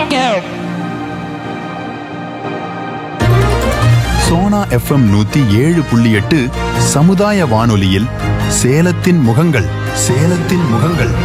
Sona FM நூத்தி ஏழு புள்ளி எட்டு சமுதாய வானொலியில் சேலத்தின் முகங்கள் சேலத்தின் முகங்கள்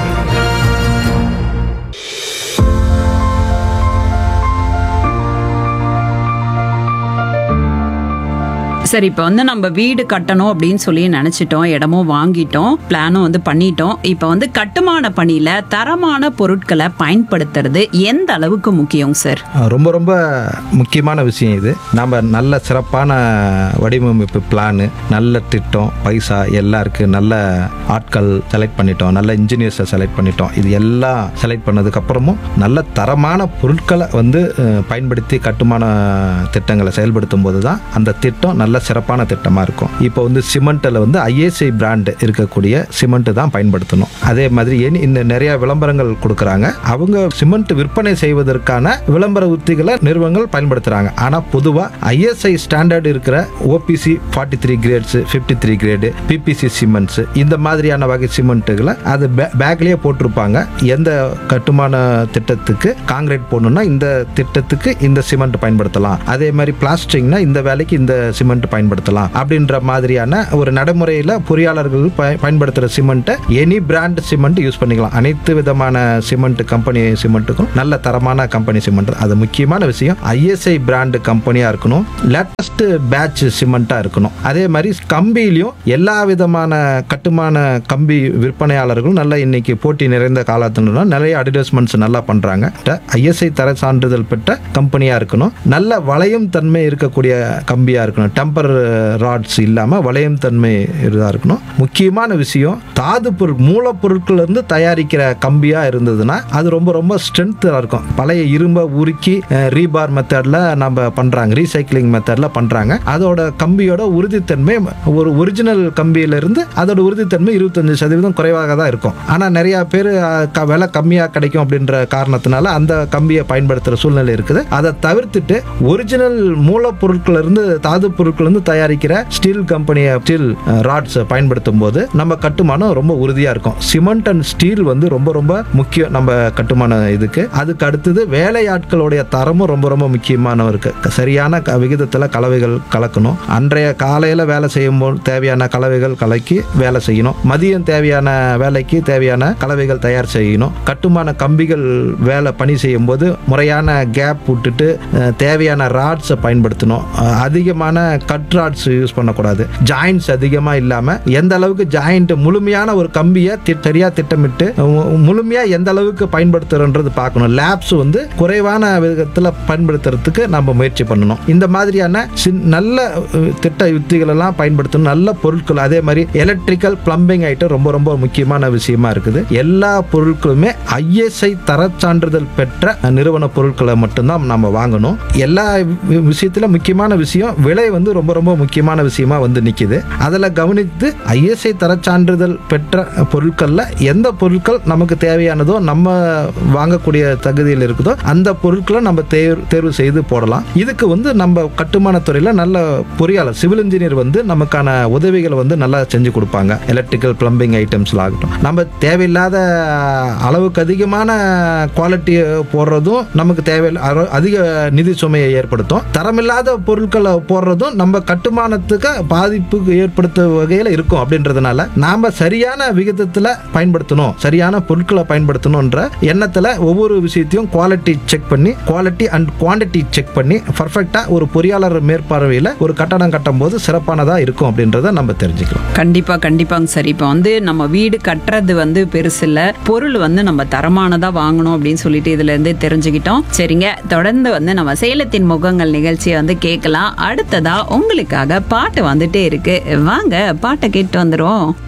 சரி இப்போ வந்து நம்ம வீடு கட்டணும் அப்படின்னு சொல்லி நினைச்சிட்டோம் இடமும் வாங்கிட்டோம் பிளானும் வந்து பண்ணிட்டோம் இப்போ வந்து கட்டுமான பணியில தரமான பொருட்களை பயன்படுத்துறது எந்த அளவுக்கு முக்கியம் சார் ரொம்ப ரொம்ப முக்கியமான விஷயம் இது நம்ம நல்ல சிறப்பான வடிவமைப்பு பிளானு நல்ல திட்டம் பைசா எல்லாம் இருக்குது நல்ல ஆட்கள் செலக்ட் பண்ணிட்டோம் நல்ல இன்ஜினியர்ஸை செலக்ட் பண்ணிட்டோம் இது எல்லாம் செலக்ட் பண்ணதுக்கப்புறமும் நல்ல தரமான பொருட்களை வந்து அஹ், பயன்படுத்தி கட்டுமான திட்டங்களை செயல்படுத்தும் போது தான் அந்த திட்டம் நல்ல சிறப்பான திட்டமாக இருக்கும் இப்போ வந்து சிமெண்ட்டில் வந்து ஐஏசி பிராண்ட் இருக்கக்கூடிய சிமெண்ட் தான் பயன்படுத்தணும் அதே மாதிரி ஏன் இன்னும் நிறைய விளம்பரங்கள் கொடுக்குறாங்க அவங்க சிமெண்ட் விற்பனை செய்வதற்கான விளம்பர உத்திகளை நிறுவனங்கள் பயன்படுத்துகிறாங்க ஆனால் பொதுவாக ஐஎஸ்ஐ ஸ்டாண்டர்ட் இருக்கிற OPC forty three grades fifty three grade PPC cements இந்த மாதிரியான வகை சிமெண்ட்டுகளை அது பேக்லேயே போட்டிருப்பாங்க எந்த கட்டுமான திட்டத்துக்கு காங்கிரீட் போடணும்னா இந்த திட்டத்துக்கு இந்த சிமெண்ட் பயன்படுத்தலாம் அதே மாதிரி பிளாஸ்டிக்னா இந்த வேலைக்கு இந்த சிமெண்ட் பயன்படுத்தலாம் அப்படின்ற மாதிரியான ஒரு நடைமுறையில் பொறியாளர்கள் பய- பயன்படுத்துகிற சிமெண்ட்டை எனி பிராண்ட் சிமெண்ட் யூஸ் பண்ணிக்கலாம் அனைத்து விதமான சிமெண்ட் கம்பெனி சிமெண்ட்டுக்கும் நல்ல தரமான கம்பெனி சிமெண்ட் அது முக்கியமான விஷயம் ஐஎஸ்ஐ பிராண்ட் கம்பெனியாக இருக்கணும் லேட்டஸ்ட் பேட்ச் சிமெண்ட்டாக இருக்கணும் அதே மாதிரி கம்பியிலையும் எல்லா விதமான கட்டுமான கம்பி விற்பனையாளர்களும் நல்ல இன்னைக்கு போட்டி நிறைந்த காலத்துல நிறைய அட்வர்டைஸ்மெண்ட்ஸ் நல்லா பண்ணுறாங்க ஐஎஸ்ஐ தர சான்றிதழ் பெற்ற கம்பெனியாக இருக்கணும் நல்ல வளையும் தன்மை இருக்கக்கூடிய கம்பியாக இருக்கணும் டெம்பர் ராட்ஸ் இல்லாமல் வளையும் தன்மை இதாக இருக்கணும் முக்கியமான விஷயம் தாது பொருள் மூலப்பொருட்கள் இருந்து தயாரிக்கிற கம்பியாக இருந்ததுன்னா அது ரொம்ப ரொம்ப ஸ்ட்ரென்த்தாக இருக்கும் பழைய இரும்பை உருக்கி ரீபார் மெத்தடில் நம்ம பண்ணுறாங்க ரீசைக்ளிங் மெத்தடில் பண்ணுறாங்க அதோட கம்பியோட உறுதித்தன்மை ஒரு ஒரிஜினல் கம்பியிலிருந்து அதோட உறுதித்தன்மை இருபத்தஞ்சு சதவீதம் குறைவாக தான் இருக்கும் ஆனால் நிறைய பேர் விலை கம்மியாக கிடைக்கும் அப்படின்ற காரணத்தினால அந்த கம்பியை பயன்படுத்துகிற சூழ்நிலை இருக்குது அதை தவிர்த்துட்டு ஒரிஜினல் மூலப்பொருட்கள் இருந்து தாது பொருட்கள் இருந்து தயாரிக்கிற ஸ்டீல் கம்பெனியை ஸ்டீல் ராட்ஸ் பயன்படுத்தும் போது நம்ம கட்டுமானம் ரொம்ப உறுதியாக இருக்கும் சிமெண்ட் அண்ட் ஸ்டீல் வந்து ரொம்ப ரொம்ப முக்கியம் நம்ம கட்டுமான இதுக்கு அதுக்கு அடுத்தது வேலையாட்களுடைய தரமும் ரொம்ப ரொம்ப முக்கியமான இருக்கு சரியான க- விகிதத்தில் கலவைகள் கலக்கணும் அன்றைய காலையில் வேலை செய்யும்போது தேவையான கலவைகள் கலக்கி வேலை செய்யணும் மதியம் தேவையான வேலைக்கு தேவையான கலவைகள் தயார் செய்யணும் கட்டுமான கம்பிகள் வேலை பணி செய்யும் போது முறையான கேப் விட்டுட்டு அஹ், தேவையான ராட்ஸை பயன்படுத்தணும் அஹ், அதிகமான கட் ராட்ஸ் யூஸ் பண்ணக்கூடாது ஜாயின்ட்ஸ் அதிகமாக இல்லாமல் எந்த அளவுக்கு ஜாயிண்ட் முழுமையான ஒரு கம்பியை தி- சரியா திட்டமிட்டு மு- முழுமையா எந்த அளவுக்கு பயன்படுத்துறன்றது பார்க்கணும் லேப்ஸ் வந்து குறைவான விதத்தில் பயன்படுத்துறதுக்கு நம்ம முயற்சி பண்ணணும் இந்த மாதிரியான சின்- நல்ல அஹ், திட்ட யுத்திகள் எல்லாம் பயன்படுத்தணும் நல்ல பொருட்கள் அதே மாதிரி எலக்ட்ரிக்கல் பிளம்பிங் ஐட்டம் ரொம்ப ரொம்ப முக்கியமான விஷயமா இருக்குது எல்லா பொருட்களுமே ஐஎஸ்ஐ தரச் சான்றிதழ் பெற்ற நிறுவன பொருட்களை மட்டும்தான் நம்ம வாங்கணும் எல்லா வி- விஷயத்துல முக்கியமான விஷயம் விலை வந்து ரொம்ப ரொம்ப முக்கியமான விஷயமா வந்து நிக்குது அதில் கவனித்து ஐஎஸ்ஐ தரச் சான்றிதழ் பெற்ற பொருட்கள்ல எந்த பொருட்கள் நமக்கு தேவையானதோ நம்ம வாங்கக்கூடிய தகுதியில் இருக்குதோ அந்த பொருட்களை நம்ம தேர்வு தேர்வு செய்து போடலாம் இதுக்கு வந்து நம்ம கட்டுமான துறையில நல்ல பொறியாளர் சிவில் இன்ஜினியர் வந்து நமக்கான உதவிகளை வந்து நல்லா செஞ்சு கொடுப்பாங்க எலக்ட்ரிக்கல் பிளம்பிங் ஐட்டம்ஸ்ல ஆகட்டும் நம்ம தேவையில்லாத அளவுக்கு அதிகமான குவாலிட்டி போடுறதும் நமக்கு தேவையில்லை அர- அதிக நிதி சுமையை ஏற்படுத்தும் தரமில்லாத பொருட்களை போடுறதும் நம்ம கட்டுமானத்துக்கு பாதிப்புக்கு ஏற்படுத்தும் வகையில் இருக்கும் அப்படின்றதுனால நாம சரியான விகிதத்தில் பயன்படுத்தணும் சரியான பொருட்களை பயன்படுத்தணுன்ற எண்ணத்தில் ஒவ்வொரு விஷயத்தையும் குவாலிட்டி செக் பண்ணி குவாலிட்டி அண்ட் குவாண்டிட்டி செக் பண்ணி பர்ஃபெக்டா ஒரு பொறியாளர் மேற்பார்வையில் ஒரு கட்டடம் கட்டும் போது சிறப்பானதாக இருக்கும் அப்படின்றத நம்ம தெரிஞ்சுக்கலாம் கண்டிப்பா கண்டிப்பாங்க சார் இப்போ வந்து நம்ம வீடு கட்டுறது வந்து பெருசு இல்ல பொருள் வந்து நம்ம தரமானதா வாங்கணும் அப்படின்னு சொல்லிட்டு இதுல இருந்து தெரிஞ்சுக்கிட்டோம் சரிங்க தொடர்ந்து வந்து நம்ம சேலத்தின் முகங்கள் நிகழ்ச்சியை வந்து கேட்கலாம் அடுத்ததா உங்களுக்காக பாட்டு வந்துட்டே இருக்கு வாங்க பாட்டை கேட்டு வந்துரும்